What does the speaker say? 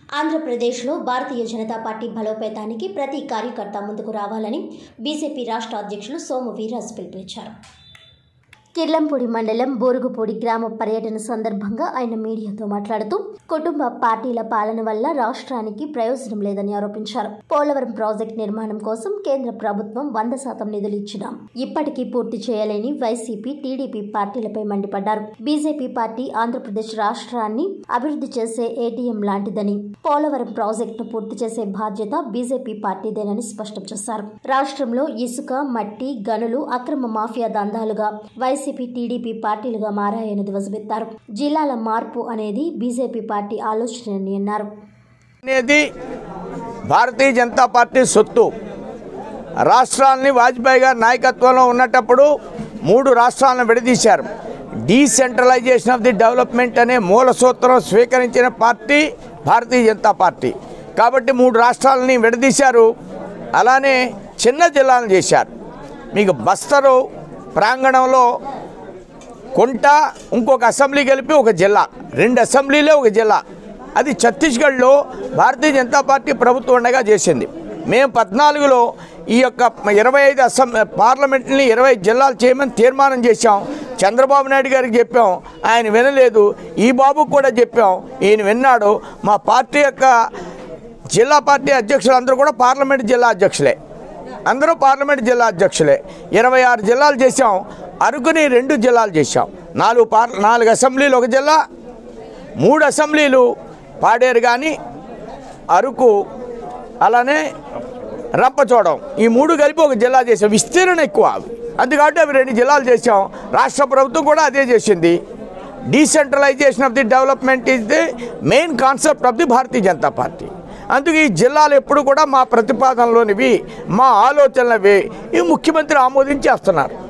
ఆంధ్రప్రదేశ్లో భారతీయ జనతా పార్టీ బలోపేతానికి ప్రతి కార్యకర్త ముందుకు రావాలని బీజేపీ రాష్ట్ర అధ్యక్షులు సోము వీర్రాజు పిలుపునిచ్చారు కిర్లంపూడి మండలం బోరుగుపూడి గ్రామ పర్యటన సందర్భంగా ఆయన మీడియాతో మాట్లాడుతూ కుటుంబ పార్టీల పాలన వల్ల రాష్ట్రానికి ప్రయోజనం లేదని ఆరోపించారు పోలవరం ప్రాజెక్టు నిర్మాణం కోసం కేంద్ర ప్రభుత్వం వంద శాతం నిధులు ఇచ్చినా ఇప్పటికీ పూర్తి చేయలేని వైసీపీ టీడీపీ పార్టీలపై మండిపడ్డారు బీజేపీ పార్టీ ఆంధ్రప్రదేశ్ రాష్ట్రాన్ని అభివృద్ధి చేసే ఏటీఎం లాంటిదని పోలవరం ప్రాజెక్టును పూర్తి చేసే బాధ్యత బీజేపీ పార్టీదేనని స్పష్టం చేశారు రాష్ట్రంలో ఇసుక మట్టి గనులు అక్రమ మాఫియా దందాలుగా వైసీపీ టీడీపీ పార్టీలుగా మారాయని ధ్వజమెత్తారు జిల్లాల మార్పు అనేది బీజేపీ పార్టీ ఆలోచనని అన్నారు అనేది భారతీయ జనతా పార్టీ సొత్తు రాష్ట్రాలని వాజ్పేయి గారి నాయకత్వంలో ఉన్నటప్పుడు మూడు రాష్ట్రాలను విడదీశారు డీసెంట్రలైజేషన్ ఆఫ్ ది డెవలప్మెంట్ అనే మూల సూత్రం స్వీకరించిన పార్టీ భారతీయ జనతా పార్టీ కాబట్టి మూడు రాష్ట్రాలని విడదీశారు అలానే చిన్న జిల్లాలను చేశారు మీకు బస్తరు ప్రాంగణంలో కొంట ఇంకొక అసెంబ్లీ కలిపి ఒక జిల్లా రెండు అసెంబ్లీలే ఒక జిల్లా అది ఛత్తీస్గఢ్లో భారతీయ జనతా పార్టీ ప్రభుత్వం ఉండగా చేసింది మేము పద్నాలుగులో ఈ యొక్క ఇరవై ఐదు అసెం పార్లమెంట్ని ఇరవై జిల్లాలు చేయమని తీర్మానం చేశాం చంద్రబాబు నాయుడు గారికి చెప్పాం ఆయన వినలేదు ఈ బాబుకు కూడా చెప్పాం ఈయన విన్నాడు మా పార్టీ యొక్క జిల్లా పార్టీ అధ్యక్షులు అందరూ కూడా పార్లమెంట్ జిల్లా అధ్యక్షులే అందరూ పార్లమెంట్ జిల్లా అధ్యక్షులే ఇరవై ఆరు జిల్లాలు చేశాం అరకుని రెండు జిల్లాలు చేశాం నాలుగు పార్ నాలుగు అసెంబ్లీలు ఒక జిల్లా మూడు అసెంబ్లీలు పాడేరు కానీ అరకు అలానే రంపచోడం ఈ మూడు కలిపి ఒక జిల్లా చేసాం విస్తీర్ణం ఎక్కువ అవి అందుకని అవి రెండు జిల్లాలు చేసాం రాష్ట్ర ప్రభుత్వం కూడా అదే చేసింది decentralisation of the development is the main concept of the Bharatiya Janata party అందుకే ఈ జిల్లాలు ఎప్పుడు కూడా మా ప్రతిపాదనలోనివి మా ఆలోచనలవి ఈ ముఖ్యమంత్రి ఆమోదించేస్తున్నారు